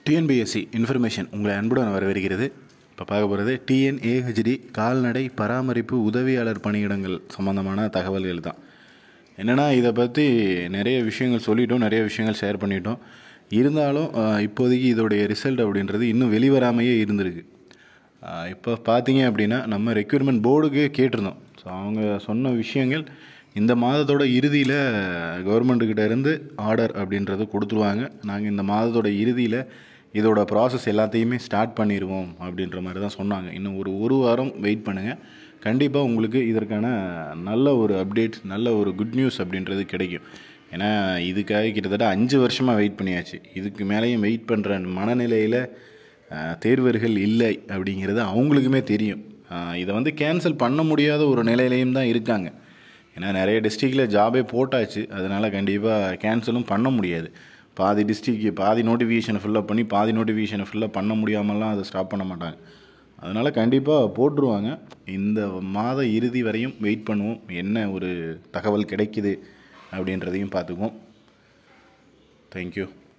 TNPSC information உங்களை அன்புடன் வரவேற்கிறது இப்போ பார்க்க போகிறது டிஎன்ஏஹெச்டி கால்நடை பராமரிப்பு உதவியாளர் பணியிடங்கள் சம்மந்தமான தகவல்கள் தான் என்னென்னா இதை பற்றி நிறைய விஷயங்கள் சொல்லிட்டோம் நிறைய விஷயங்கள் ஷேர் பண்ணிட்டோம் இருந்தாலும் அஹ், இப்போதைக்கு இதோடைய ரிசல்ட் அப்படின்றது இன்னும் வெளிவராமையே இருந்திருக்கு அஹ், இப்போ பார்த்தீங்க அப்படின்னா நம்ம ரெக்யூர்மெண்ட் போர்டுக்கே கேட்டிருந்தோம் ஸோ அவங்க சொன்ன விஷயங்கள் இந்த மாதத்தோட இறுதியில் கவர்மெண்ட்டுக்கிட்ட இருந்து ஆர்டர் அப்படின்றது கொடுத்துருவாங்க நாங்கள் இந்த மாதத்தோட இறுதியில் இதோட ப்ராசஸ் எல்லாத்தையுமே ஸ்டார்ட் பண்ணிடுவோம் அப்படின்ற மாதிரி தான் சொன்னாங்க இன்னும் ஒரு ஒரு வாரம் வெயிட் பண்ணுங்கள் கண்டிப்பாக உங்களுக்கு இதற்கான நல்ல ஒரு அப்டேட் நல்ல ஒரு குட் நியூஸ் அப்படின்றது கிடைக்கும் ஏன்னா இதுக்காக கிட்டத்தட்ட அஞ்சு வருஷமாக வெயிட் பண்ணியாச்சு இதுக்கு மேலேயும் வெயிட் பண்ணுற மனநிலையில் அஹ், தேர்வர்கள் இல்லை அப்படிங்கிறது அவங்களுக்குமே தெரியும் அஹ், இதை வந்து கேன்சல் பண்ண முடியாத ஒரு நிலையிலையும் தான் இருக்காங்க ஏன்னா நிறைய டிஸ்ட்ரிக்டில் ஜாபே போட்டாச்சு அதனால் கண்டிப்பாக கேன்சலும் பண்ண முடியாது பாதி டிஸ்ட்ரிக்ட் பாதி நோட்டிஃபிகேஷனை ஃபில்லப் பண்ணி பாதி நோட்டிஃபிகேஷனை ஃபில்லப் பண்ண முடியாமலாம் அதை ஸ்டாப் பண்ண மாட்டாங்க அதனால் கண்டிப்பாக போட்டுருவாங்க இந்த மாத இறுதி வரையும் வெயிட் பண்ணுவோம் என்ன ஒரு தகவல் கிடைக்குது அப்படின்றதையும் பார்த்துக்குவோம் தேங்க்யூ